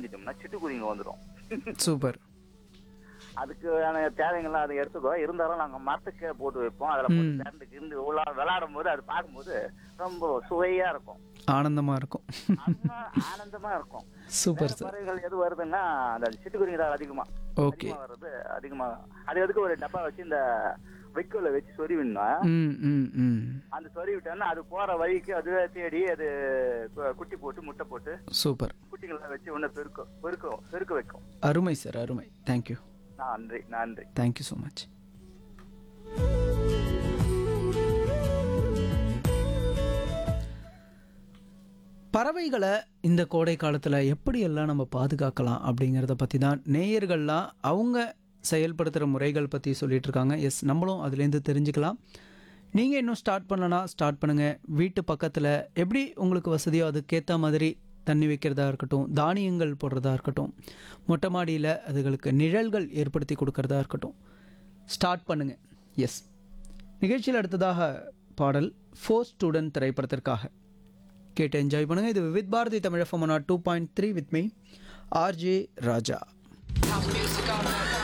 ஊந்திட்டோம்னா சிட்டுக்குருவிங்க வந்துடும் சூப்பர் அதுக்கான தேவைங்கள்லாம் அதை எடுத்துக்கோ இருந்தாலும் நாங்க மரத்துக்கே போட்டு வைப்போம் அதுல போட்டு திரண்டுக்கு இருந்து உலா விளையாடும் போது அது பார்க்கும்போது ரொம்ப சுவையா இருக்கும் ஆனந்தமாக இருக்கும் செம்ம ஆனந்தமா இருக்கும் சூப்பர் வேற சார் பறவைகள் எது வருதுன்னா அந்த சிட்டுக்குருவிங்க தான் அதிகமா ஓகே அதிகமா வர்றது அதிகமா அது எதுக்கு ஒரு டப்பா வச்சு இந்த வைக்கோல வச்சு சொருவினா ம் ம் ம் அந்த சொருவி விட்டோம்னா அது போற வழிக்கு அதுவே தேடி அது கு- குட்டி போட்டு முட்டை போட்டு சூப்பர் குட்டிகளை வச்சு ஒன்னு பெருக்கும் பெருக்கும் பெருக்க வைக்கும் அருமை சார் அருமை தேங்க்யூ நன்றி நன்றி தேங்க்யூ ஸோ மச் பறவைகளை இந்த கோடை காலத்தில் எப்படியெல்லாம் நம்ம பாதுகாக்கலாம் அப்படிங்கிறத பற்றி தான் நேயர்கள்லாம் அவங்க செயல்படுத்துகிற முறைகள் பற்றி சொல்லிட்டு இருக்காங்க எஸ் நம்மளும் அதுலேருந்து தெரிஞ்சுக்கலாம் நீங்கள் இன்னும் ஸ்டார்ட் பண்ணலனா ஸ்டார்ட் பண்ணுங்கள் வீட்டு பக்கத்தில் எப்படி உங்களுக்கு வசதியோ அதுக்கேற்ற மாதிரி தண்ணி வைக்கிறதா இருக்கட்டும் தானியங்கள் போடுறதா இருக்கட்டும் மொட்டை மாடியில் அதுகளுக்கு நிழல்கள் ஏற்படுத்தி கொடுக்கறதா இருக்கட்டும் ஸ்டார்ட் பண்ணுங்கள் எஸ் நிகழ்ச்சியில் அடுத்ததாக பாடல் ஃபோர் ஸ்டூடெண்ட் திரைப்படத்திற்காக கேட்டு என்ஜாய் பண்ணுங்கள் இது with Bharathi Tamil FM two point three with me RJ Raja House music all night.